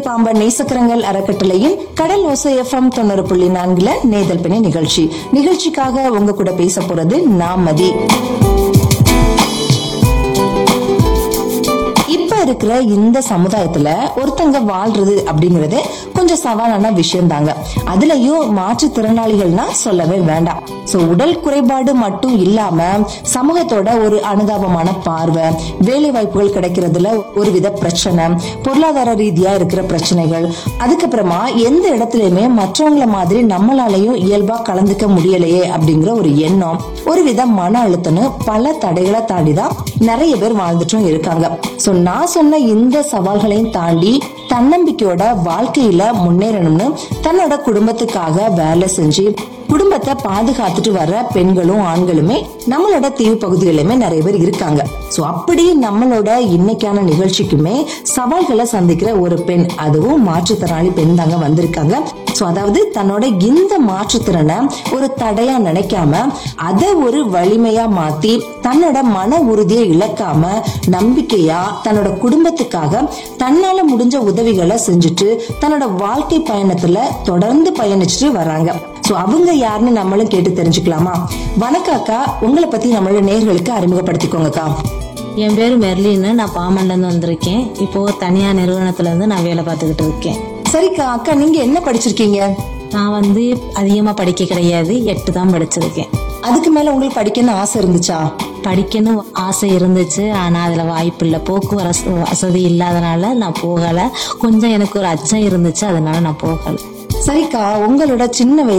பாம்பன் நேசக்கரங்கள் அறக்கட்டளையின் கடல் ஓசை எஃப்எம் தொண்ணூறு புள்ளி நான்குல நேதல் பிணை நிகழ்ச்சி நிகழ்ச்சிக்காக உங்க கூட பேச போறது நான் மதி இப்ப இருக்கிற இந்த சமுதாயத்துல ஒருத்தங்க வாழ்றது அப்படிங்கறது கொஞ்சம் சவாலான விஷயம் தாங்க அதுலயும் மாற்றுத்திறனாளிகள்னா சொல்லவே வேண்டாம் சோ உடல் குறைபாடு மட்டும் இல்லாம சமூகத்தோட ஒரு அனுதாபமான பார்வை வேலை வாய்ப்புகள் கிடைக்கிறதுல ஒரு வித பிரச்சனை பொருளாதார ரீதியா இருக்கிற பிரச்சனைகள் அதுக்கப்புறமா எந்த இடத்துலயுமே மற்றவங்கள மாதிரி நம்மளாலையும் இயல்பா கலந்துக்க முடியலையே அப்படிங்கிற ஒரு எண்ணம் ஒரு வித மன அழுத்தம்னு பல தடைகளை தாண்டி தான் நிறைய பேர் வாழ்ந்துட்டும் இருக்காங்க சோ நான் சொன்ன இந்த சவால்களையும் தாண்டி தன்னம்பிக்கையோட வாழ்க்கையில முன்னேறணும்னு தன்னோட குடும்பத்துக்காக வேலை செஞ்சு குடும்பத்தை பாதுகாத்துட்டு வர்ற பெண்களும் ஆண்களுமே நம்மளோட தீவு பகுதிகளிலுமே நிறைய பேர் இருக்காங்க சோ அப்படி நம்மளோட இன்னைக்கான நிகழ்ச்சிக்குமே சவால்களை சந்திக்கிற ஒரு பெண் அதுவும் மாற்றுத்திறனாளி பெண் தாங்க வந்திருக்காங்க சோ அதாவது தன்னோட இந்த மாற்றுத்திறனை ஒரு தடையா நினைக்காம அதை ஒரு வலிமையா மாத்தி தன்னோட மன உறுதியை இழக்காம நம்பிக்கையா தன்னோட குடும்பத்துக்காக தன்னால முடிஞ்ச உதவிகளை செஞ்சுட்டு தன்னோட வாழ்க்கை பயணத்துல தொடர்ந்து பயணிச்சுட்டு வராங்க சோ அவங்க யாருன்னு நம்மளும் கேட்டு தெரிஞ்சுக்கலாமா வணக்கம் அக்கா உங்களை பத்தி நம்மளோட நேர்களுக்கு அறிமுகப்படுத்திக்கோங்கக்கா என் பேர் மெர்லின்னு நான் பாமன்லேருந்து வந்திருக்கேன் இப்போ தனியார் நிறுவனத்துல இருந்து நான் வேலை பார்த்துக்கிட்டு இருக்கேன் சரிக்கா அக்கா நீங்க என்ன படிச்சிருக்கீங்க நான் வந்து அதிகமாக படிக்க கிடையாது எட்டு தான் படிச்சிருக்கேன் அதுக்கு மேல உங்களுக்கு படிக்கணும்னு ஆசை இருந்துச்சா படிக்கணும் ஆசை இருந்துச்சு ஆனால் அதில் வாய்ப்பு இல்லை போக்குவரத்து வசதி இல்லாதனால நான் போகலை கொஞ்சம் எனக்கு ஒரு அச்சம் இருந்துச்சு அதனால நான் போகலை சரிக்கா உங்களோட சின்ன வயசு